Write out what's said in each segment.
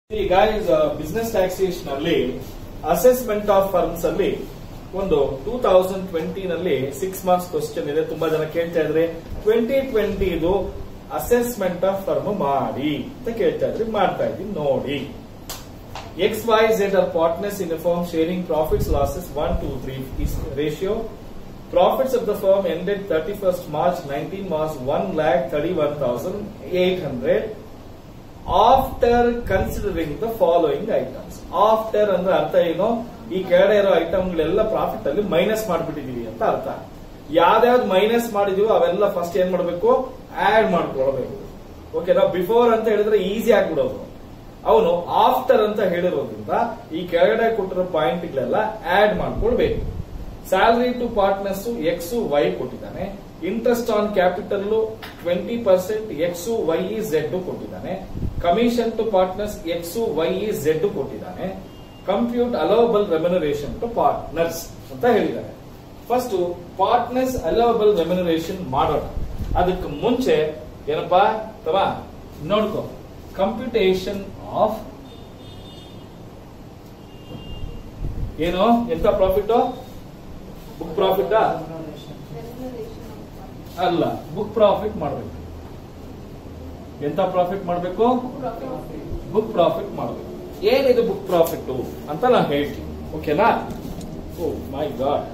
ಈಗ business taxation ಅಲ್ಲಿ assessment of firms ಅಲ್ಲಿ ಒಂದು ಟೂ ತೌಸಂಡ್ ಟ್ವೆಂಟಿ ನಲ್ಲಿ ಸಿಕ್ಸ್ ಮಾರ್ಕ್ಸ್ ಕ್ವಶನ್ ಇದೆ ತುಂಬಾ ಜನ ಕೇಳ್ತಾ ಇದ್ರೆ ಟ್ವೆಂಟಿ ಟ್ವೆಂಟಿ ಇದು ಅಸೆಸ್ಮೆಂಟ್ ಆಫ್ ಫರ್ಮ್ ಮಾಡಿ ಅಂತ ಕೇಳ್ತಾ ಇದ್ರಿ ಮಾಡ್ತಾ ಇದ್ವಿ ನೋಡಿ X Y Z R partners in firm sharing profits losses one two three ratio profits of the firm ended thirty first March nineteen March one lakh thirty one thousand eight hundred after considering the following items after ಅಂದ್ರೆ ಅರ್ಥ ಏನು ಈ ಕೆಳಗಡೆ ಇರೋ ಐಟಮ್ಗಳೆಲ್ಲ profit ಅಲ್ಲಿ minus ಮಾಡ್ಬಿಟ್ಟಿದೀವಿ ಅಂತ ಅರ್ಥ ಯಾವ್ದಾವ್ದು minus ಮಾಡಿದೀವೋ ಅವೆಲ್ಲ ಫಸ್ಟ್ ಏನ್ ಮಾಡ್ಬೇಕು ಆಡ್ ಮಾಡ್ಕೊಳ್ಬೇಕು ಓಕೆನಾ ಬಿಫೋರ್ ಅಂತ ಹೇಳಿದ್ರೆ ಈಸಿ ಆಗ್ಬಿಡೋದು ಅವನು ಆಫ್ಟರ್ ಅಂತ ಹೇಳಿರೋದ್ರಿಂದ ಈ ಕೆಳಗಡೆ ಕೊಟ್ಟಿರೋ ಪಾಯಿಂಟ್ಗಳೆಲ್ಲ ಆಡ್ ಮಾಡ್ಕೊಳ್ಬೇಕು salary to partners X Y ಕೊಟ್ಟಿದ್ದಾನೆ interest on capital twenty percent X Y Z ಕೊಟ್ಟಿದ್ದಾನೆ commission to partners X Y Z ಕೊಟ್ಟಿದ್ದಾನೆ compute allowable remuneration to partners ಅಂತ ಹೇಳಿದ್ದಾರೆ ಫಸ್ಟ್ ಪಾರ್ಟ್ನರ್ಸ್ ಅಲೋಬಲ್ ರೆಮ್ಯುನರೇಷನ್ ಮಾಡೋಣ ಅದಕ್ಕೆ ಮುಂಚೆ ಏನಪ್ಪಾ ತವಾ ನೋಡ್ಕೋ ಕಂಪ್ಯೂಟೇಷನ್ ಆಫ್ ಏನು ಎಂತ ಪ್ರಾಫಿಟ್ ಬುಕ್ ಪ್ರಾಫಿಟ್ ಅಲ್ಲ ಬುಕ್ ಪ್ರಾಫಿಟ್ ಮಾಡಬೇಕು ಎಂತ ಪ್ರಾಫಿಟ್ ಮಾಡಬೇಕು ಬುಕ್ ಪ್ರಾಫಿಟ್ ಮಾಡಬೇಕು ಏನಿದು ಬುಕ್ ಪ್ರಾಫಿಟ್ ಅಂತ ನಾನು ಹೇಳ್ತೀನಿ ಓಕೆನಾ oh my god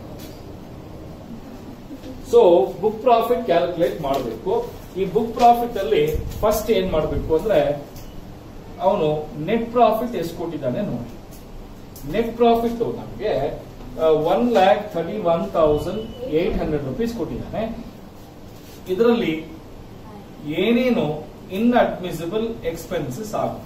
so book profit calculate ಮಾಡಬೇಕು ಈ ಬುಕ್ ಪ್ರಾಫಿಟ್ ಅಲ್ಲಿ ಫಸ್ಟ್ ಏನ್ ಮಾಡಬೇಕು ಅಂದ್ರೆ ಅವನು ನೆಟ್ ಪ್ರಾಫಿಟ್ ಎಷ್ಟು ಕೊಟ್ಟಿದ್ದಾನೆ ನೋಡಿ ನೆಟ್ ಪ್ರಾಫಿಟ್ ನಮಗೆ one lakh thirty one thousand eight hundred rupees ಕೊಟ್ಟಿದ್ದಾನೆ ಇದರಲ್ಲಿ ಏನೇನು ಇನ್ಅಡ್ಮಿಸಿಬಲ್ ಎಕ್ಸ್ಪೆನ್ಸಸ್ ಆಗುತ್ತೆ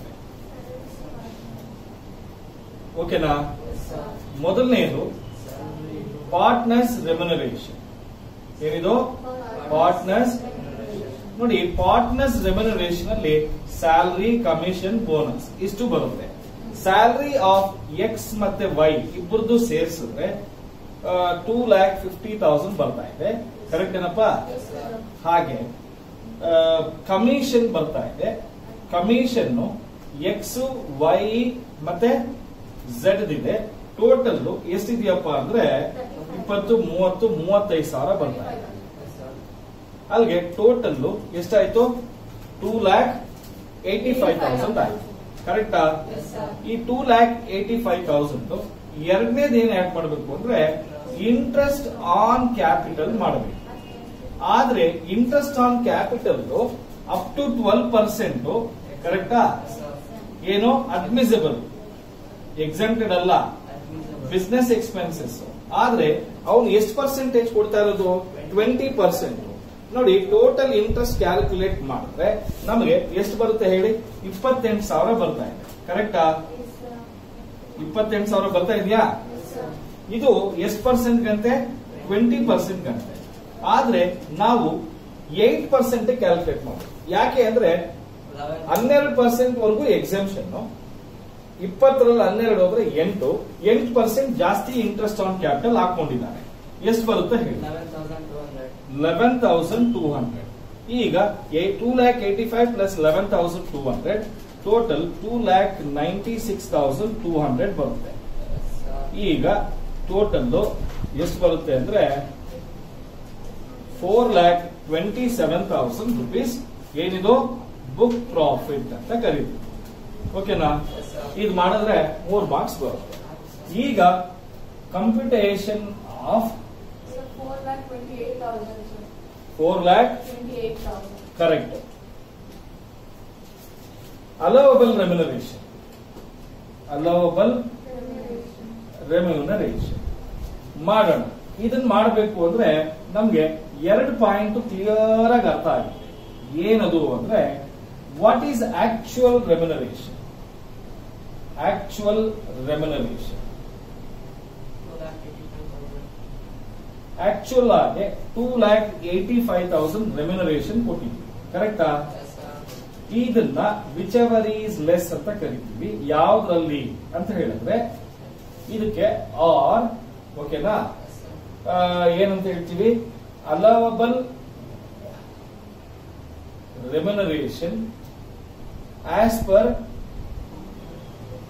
ಓಕೆನಾ ಮೊದಲನೇದು ಪಾರ್ಟ್ನರ್ಸ್ ರೆಮ್ಯುನರೇಷನ್ ಏನಿದು ಪಾರ್ಟ್ನರ್ಸ್ ನೋಡಿ ಪಾರ್ಟ್ನರ್ಸ್ ರೆಮ್ಯುನರೇಷನ್ ಅಲ್ಲಿ ಸ್ಯಾಲರಿ ಕಮಿಷನ್ ಬೋನಸ್ ಇಷ್ಟು ಬರುತ್ತೆ ಸ್ಯಾಲರಿ ಆಫ್ ಎಕ್ಸ್ ಮತ್ತೆ ವೈ ಇಬ್ಬರದು ಸೇರಿಸಿದ್ರೆ ಟೂ ಲ್ಯಾಕ್ ಫಿಫ್ಟಿ ತೌಸಂಡ್ ಬರ್ತಾ ಇದೆ ಕರೆಕ್ಟ್ ಏನಪ್ಪಾ ಹಾಗೆ ಕಮಿಷನ್ ಬರ್ತಾ ಇದೆ ಕಮಿಷನ್ ಎಕ್ಸ್ ವೈ ಮತ್ತೆ ಝೆಡ್ ಇದೆ ಟೋಟಲ್ ಎಷ್ಟಿದೆಯಪ್ಪ ಅಂದ್ರೆ ಇಪ್ಪತ್ತು ಮೂವತ್ತು ಮೂವತ್ತೈದು ಸಾವಿರ ಬರ್ತಾ ಇದೆ ಅಲ್ಲಿಗೆ ಟೋಟಲ್ ಎಷ್ಟಾಯ್ತು two lakh eighty five thousand ಆಯ್ತು ಕರೆಕ್ಟಾ ಈ two lakh eighty five thousand ಎರಡನೇದು ಏನ್ ಆಡ್ ಮಾಡಬೇಕು ಅಂದ್ರೆ ಇಂಟ್ರೆಸ್ಟ್ ಆನ್ ಕ್ಯಾಪಿಟಲ್ ಮಾಡಬೇಕು ಆದ್ರೆ interest on capital up to twelve percent ಕರೆಕ್ಟಾ ಏನು ಅಡ್ಮಿಸಿಬಲ್ ಎಕ್ಸೆಂಟೆಡ್ ಅಲ್ಲ ಬಿಸ್ನೆಸ್ ಎಕ್ಸ್ಪೆನ್ಸಸ್ ಆದ್ರೆ ಅವನು ಎಷ್ಟು ಪರ್ಸೆಂಟೇಜ್ ಕೊಡ್ತಾ ಇರೋದು ಟ್ವೆಂಟಿ ಪರ್ಸೆಂಟ್ ನೋಡಿ ಟೋಟಲ್ ಇಂಟ್ರೆಸ್ಟ್ ಕ್ಯಾಲ್ಕುಲೇಟ್ ಮಾಡಿದ್ರೆ ನಮಗೆ ಎಷ್ಟು ಬರುತ್ತೆ ಹೇಳಿ ಇಪ್ಪತ್ತೆಂಟು ಸಾವಿರ ಬರ್ತಾ ಇದೆ ಕರೆಕ್ಟಾ ಇಪ್ಪತ್ತೆಂಟು ಸಾವಿರ ಬರ್ತಾ ಇದೆಯಾ ಇದು ಎಷ್ಟು ಪರ್ಸೆಂಟ್ ಗಂತೆ ಟ್ವೆಂಟಿ ಪರ್ಸೆಂಟ್ ಗಂತೆ ಆದ್ರೆ ನಾವು ಏಟ್ ಪರ್ಸೆಂಟ್ ಕ್ಯಾಲ್ಕುಲೇಟ್ ಮಾಡಿ ಯಾಕೆ ಅಂದ್ರೆ ಹನ್ನೆರಡು ಪರ್ಸೆಂಟ್ ವರೆಗೂ ಎಕ್ಸಾಮ್ಷನ್ ಇಪ್ಪತ್ತರಲ್ಲಿ ಹನ್ನೆರಡು ಹೋದ್ರೆ ಎಂಟು ಎಂಟು ಪರ್ಸೆಂಟ್ ಜಾಸ್ತಿ ಇಂಟ್ರೆಸ್ಟ್ ಆನ್ ಕ್ಯಾಪಿಟಲ್ ಹಾಕೊಂಡಿದ್ದಾನೆ ಎಷ್ಟು ಬರುತ್ತೆ ಹೇಳಿ ಲೆವೆನ್ ತೌಸಂಡ್ ಟೂ ಹಂಡ್ರೆಡ್ ಈಗ two lakh eighty five plus eleven thousand two hundred total two lakh ninety six thousand two hundred ಬರುತ್ತೆ ಈಗ ಟೋಟಲ್ ಎಷ್ಟು ಬರುತ್ತೆ ಅಂದ್ರೆ four lakh twenty seven thousand rupees ಏನಿದು ಬುಕ್ ಪ್ರಾಫಿಟ್ ಅಂತ ಕರೀತೀವಿ ಓಕೆನಾ ಇದು ಮಾಡಿದ್ರೆ ಮೂರ್ ಮಾರ್ಕ್ಸ್ ಬರುತ್ತೆ ಈಗ computation of four lakh correct allowable remuneration allowable remuneration ಮಾಡೋಣ ಇದನ್ನ ಮಾಡಬೇಕು ಅಂದ್ರೆ ನಮ್ಗೆ ಎರಡು ಪಾಯಿಂಟ್ ಕ್ಲಿಯರ್ ಆಗಿ ಅರ್ಥ ಆಗಿದೆ ಏನದು ಅಂದ್ರೆ what is actual remuneration actual remuneration actual ಆಗಿ two lakh eighty five thousand remuneration ಕೊಟ್ಟಿದ್ವಿ ಕರೆಕ್ಟಾ ಇದನ್ನ ವಿಚ್ ಎವರ್ ಈಸ್ ಲೆಸ್ ಅಂತ ಕರಿತೀವಿ ಯಾವ್ದ್ರಲ್ಲಿ ಅಂತ ಹೇಳಿದ್ರೆ ಇದಕ್ಕೆ ಆರ್ ಓಕೆನಾ ಏನಂತ ಹೇಳ್ತೀವಿ allowable remuneration as per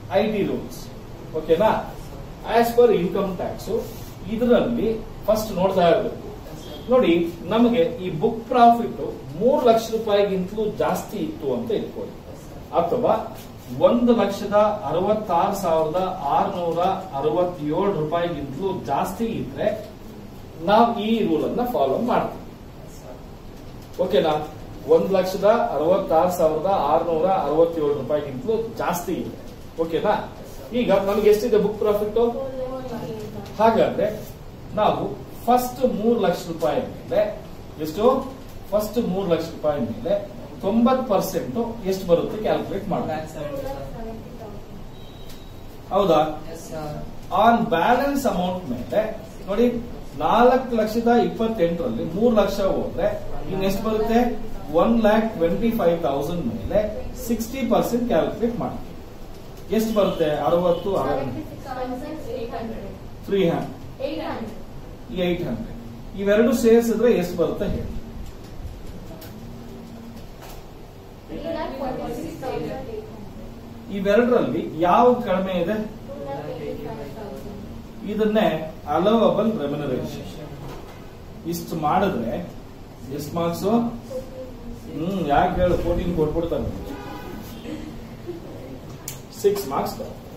I T rules ಓಕೆನಾ ಆಸ್ ಪರ್ ಇನ್ಕಮ್ ಟ್ಯಾಕ್ಸ್ ಇದರಲ್ಲಿ ಫಸ್ಟ್ ನೋಡ್ತಾ ಇರಬೇಕು ನೋಡಿ ನಮಗೆ ಈ ಬುಕ್ ಪ್ರಾಫಿಟ್ ಮೂರು ಲಕ್ಷ ರೂಪಾಯಿಗಿಂತಲೂ ಜಾಸ್ತಿ ಇತ್ತು ಅಂತ ಇಟ್ಕೊಳ್ಳಿ ಅಥವಾ ಒಂದು ಲಕ್ಷದ ಅರವತ್ತಾರು ಸಾವಿರದ ಆರ್ನೂರ ಅರವತ್ತೇಳು ರೂಪಾಯಿಗಿಂತಲೂ ಜಾಸ್ತಿ ಇದ್ರೆ ನಾವು ಈ ರೂಲ್ ಅನ್ನ ಫಾಲೋ ಮಾಡ್ತೀವಿ ಓಕೆನಾ ಒಂದ್ ಲಕ್ಷದ ಅರವತ್ತಾರು ಸಾವಿರದ ಆರ್ನೂರ ಅರವತ್ತೇಳು ರೂಪಾಯಿಗಿಂತಲೂ ಜಾಸ್ತಿ ಇದೆ ಓಕೆನಾ ಈಗ ನಮ್ಗೆ ಎಷ್ಟಿದೆ ಬುಕ್ ಪ್ರಾಫಿಟ್ ಹಾಗಾದ್ರೆ ನಾವು ಫಸ್ಟ್ ಮೂರು ಲಕ್ಷ ರೂಪಾಯಿ ಮೇಲೆ ಎಷ್ಟು ಫಸ್ಟ್ ಮೂರು ಲಕ್ಷ ರೂಪಾಯಿ ಮೇಲೆ ತೊಂಬತ್ ಪರ್ಸೆಂಟ್ ಎಷ್ಟು ಬರುತ್ತೆ ಕ್ಯಾಲ್ಕುಲೇಟ್ ಮಾಡೋಣ ಹೌದಾ ಆನ್ ಬ್ಯಾಲೆನ್ಸ್ ಅಮೌಂಟ್ ಮೇಲೆ ನೋಡಿ ನಾಲ್ಕು ಲಕ್ಷದ ಇಪ್ಪತ್ತೆಂಟರಲ್ಲಿ ಮೂರು ಲಕ್ಷ ಹೋದ್ರೆ ಇನ್ನೆಷ್ಟು ಬರುತ್ತೆ one lakh twenty five thousand ಮೇಲೆ ಸಿಕ್ಸ್ಟಿ ಪರ್ಸೆಂಟ್ ಕ್ಯಾಲ್ಕುಲೇಟ್ ಮಾಡಿ ಎಷ್ಟು ಬರುತ್ತೆ ಅರವತ್ತು ತ್ರೀ ಹ್ಯಾಂಡ್ ಏಟ್ ಹಂಡ್ರೆಡ್ ಇವೆರಡು ಸೇರಿಸಿದ್ರೆ ಎಷ್ಟು ಬರುತ್ತೆ ಹೇಳಿ ಇವೆರಡರಲ್ಲಿ ಯಾವ್ದು ಕಡಿಮೆ ಇದೆ ಇದನ್ನೇ ಅಲೋವಬಲ್ ರೆಮ್ಯುನರೇಷನ್ ಇಷ್ಟು ಮಾಡಿದ್ರೆ ಎಷ್ಟು ಮಾರ್ಕ್ಸ್ ಹ್ಮ್ ಯಾಕೆ ಹೇಳು ಫೋರ್ಟೀನ್ ಕೊಟ್ಬಿಡ್ತಾನೆ ಸಿಕ್ಸ್ ಮಾರ್ಕ್ಸ್